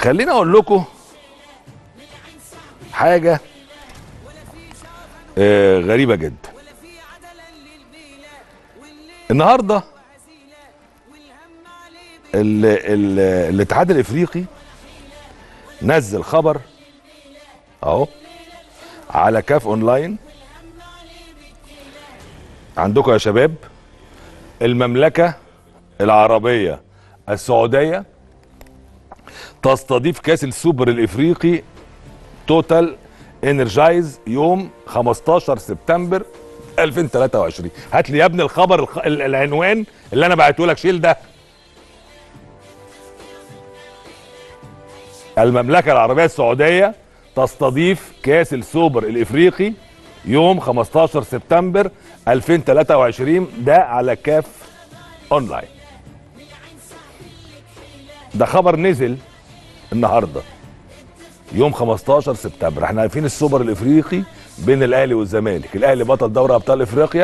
خليني اقول لكم حاجه آه غريبه جدا النهارده ال- ال- الاتحاد الافريقي نزل خبر اهو على كاف اونلاين عندكم يا شباب المملكه العربيه السعوديه تستضيف كاس السوبر الافريقي توتال انرجايز يوم 15 سبتمبر 2023 هات لي يا ابني الخبر الخ... ال- العنوان اللي انا بعته لك شيل ده المملكه العربيه السعوديه تستضيف كاس السوبر الافريقي يوم 15 سبتمبر 2023 ده على كاف اونلاين ده خبر نزل النهارده يوم 15 سبتمبر احنا عارفين السوبر الافريقي بين الاهلي والزمالك الاهلي بطل دوري ابطال افريقيا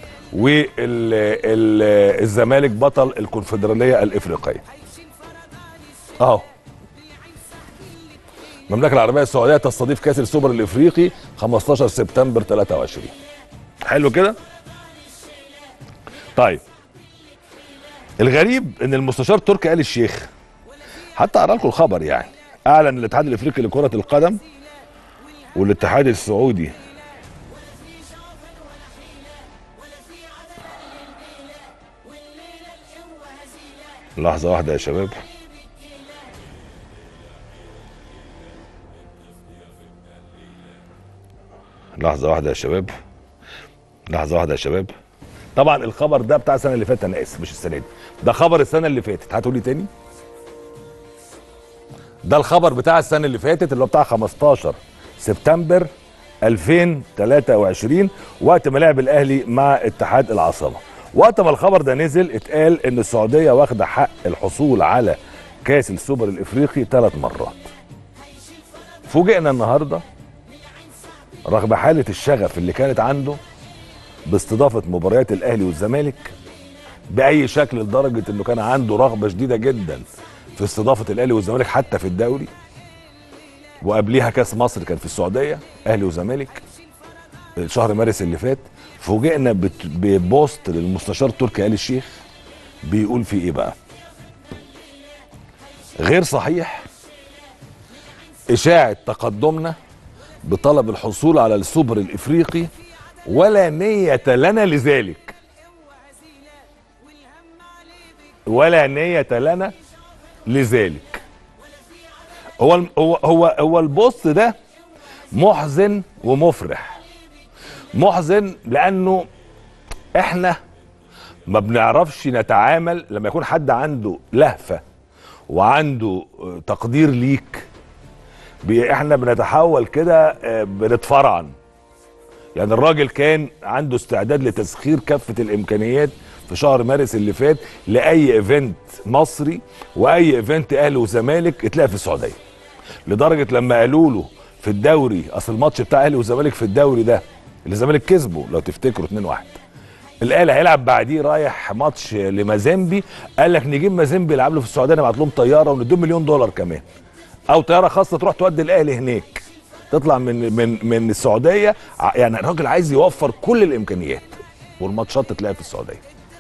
والزمالك بطل الكونفدراليه الافريقيه اهو المملكه العربيه السعوديه تستضيف كاس السوبر الافريقي 15 سبتمبر 23 حلو كده طيب الغريب ان المستشار تركي آل الشيخ حتى اقرا لكم الخبر يعني اعلن الاتحاد الافريقي لكره القدم والاتحاد السعودي لحظه واحده يا شباب لحظه واحده يا شباب لحظه واحده يا شباب طبعا الخبر ده بتاع السنه اللي فاتت انا اسف مش السنه دي ده خبر السنه اللي فاتت هتقولي تاني ده الخبر بتاع السنه اللي فاتت اللي هو بتاع 15 سبتمبر 2023 وقت ما لعب الاهلي مع اتحاد العاصمه وقت ما الخبر ده نزل اتقال ان السعوديه واخده حق الحصول على كاس السوبر الافريقي ثلاث مرات فوجئنا النهارده رغم حاله الشغف اللي كانت عنده باستضافه مباريات الاهلي والزمالك باي شكل لدرجه انه كان عنده رغبه شديده جدا في استضافه الاهلي والزمالك حتى في الدوري وقبليها كاس مصر كان في السعوديه اهلي وزمالك شهر مارس اللي فات فوجئنا بت- ببوست للمستشار تركي آل الشيخ بيقول في ايه بقى غير صحيح اشاعه تقدمنا بطلب الحصول على السوبر الافريقي ولا نيه لنا لذلك ولا نيه لنا لذلك هو الم- هو هو هو البوست ده محزن ومفرح محزن لانه احنا ما بنعرفش نتعامل لما يكون حد عنده لهفه وعنده آه، تقدير ليك بي- احنا بنتحول كده آه، بنتفرعن يعني الراجل كان عنده استعداد لتسخير كافه الامكانيات في شهر مارس اللي فات لاي ايفنت مصري واي ايفنت اهلي وزمالك اتلاقى في السعوديه لدرجه لما قالوا له في الدوري اصل الماتش بتاع اهلي وزمالك في الدوري ده اللي الزمالك كسبه لو تفتكروا 2-1 الاهلي هيلعب بعديه رايح ماتش لمازيمبي قال لك نجيب مازيمبي يلعب له في السعوديه نبعت لهم طياره ونديهم مليون دولار كمان او طياره خاصه تروح تودي الاهلي هناك تطلع من من من السعوديه ع- يعني الراجل عايز يوفر كل الامكانيات والماتشات تتلعب في السعوديه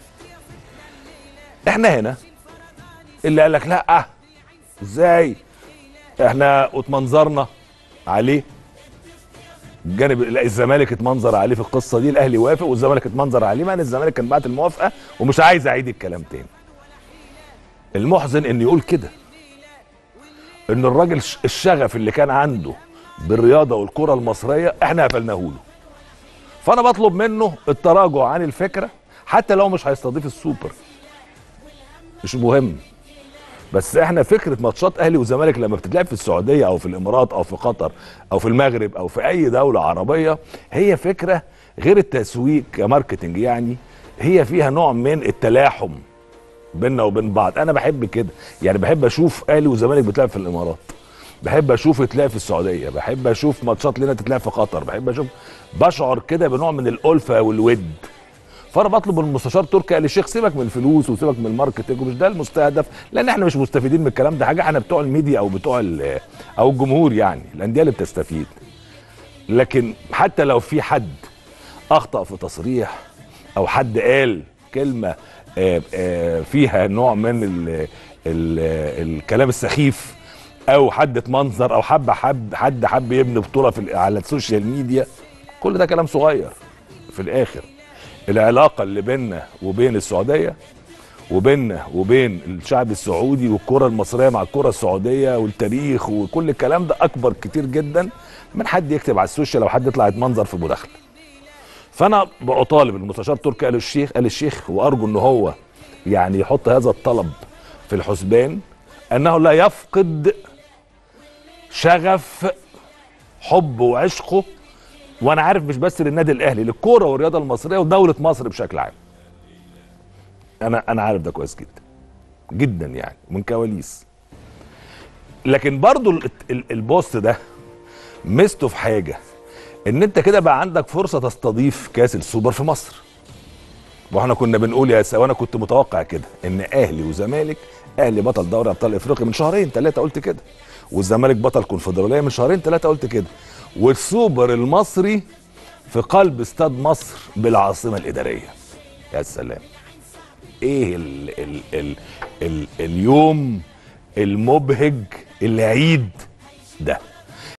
احنا هنا اللي قال لك لا ازاي احنا اتمنظرنا عليه الجانب لا الزمالك اتمنظر عليه في القصه دي الاهلي وافق والزمالك اتمنظر عليه مع ان الزمالك كان بعت الموافقه ومش عايز اعيد الكلام تاني المحزن ان يقول كده ان الراجل ش- الشغف اللي كان عنده بالرياضه والكره المصريه احنا قفلناه له فانا بطلب منه التراجع عن الفكره حتى لو مش هيستضيف السوبر مش مهم بس احنا فكره ماتشات اهلي وزمالك لما بتتلعب في السعوديه او في الامارات او في قطر او في المغرب او في اي دوله عربيه هي فكره غير التسويق كماركتنج يعني هي فيها نوع من التلاحم بيننا وبين بعض انا بحب كده يعني بحب اشوف اهلي وزمالك بتلعب في الامارات بحب اشوف تتلعب في السعوديه بحب اشوف ماتشات لنا تتلعب في قطر بحب اشوف بشعر كده بنوع من الالفه والود فانا بطلب من المستشار تركي آل الشيخ سيبك من الفلوس وسيبك من الماركتنج ومش ده المستهدف لان احنا مش مستفيدين من الكلام ده حاجه احنا بتوع الميديا او بتوع ال- او الجمهور يعني الانديه اللي بتستفيد لكن حتى لو في حد اخطا في تصريح او حد قال كلمه آه، آه، فيها نوع من ال ال الكلام السخيف او حد اتمنظر او حب حب حد حب يبني بطوله في ال- على السوشيال ميديا كل ده كلام صغير في الاخر العلاقه اللي بيننا وبين السعوديه وبيننا وبين الشعب السعودي والكره المصريه مع الكره السعوديه والتاريخ وكل الكلام ده اكبر كتير جدا من حد يكتب على السوشيال او حد يطلع يتمنظر في مداخله فانا بطالب المستشار تركي آل الشيخ آل الشيخ وارجو ان هو يعني يحط هذا الطلب في الحسبان انه لا يفقد شغف حبه وعشقه وانا عارف مش بس للنادي الاهلي للكوره والرياضه المصريه ودوله مصر بشكل عام انا انا عارف ده كويس جدا جدا يعني من كواليس لكن برضو ال- ال- البوست ده ميزته في حاجه ان انت كده بقى عندك فرصه تستضيف كاس السوبر في مصر واحنا كنا بنقول يا سا وانا كنت متوقع كده ان اهلي وزمالك اهلي بطل دوري ابطال افريقيا من شهرين ثلاثه قلت كده والزمالك بطل كونفدراليه من شهرين ثلاثه قلت كده والسوبر المصري في قلب استاد مصر بالعاصمه الاداريه يا سلام ايه ال ال ال ال اليوم المبهج العيد ده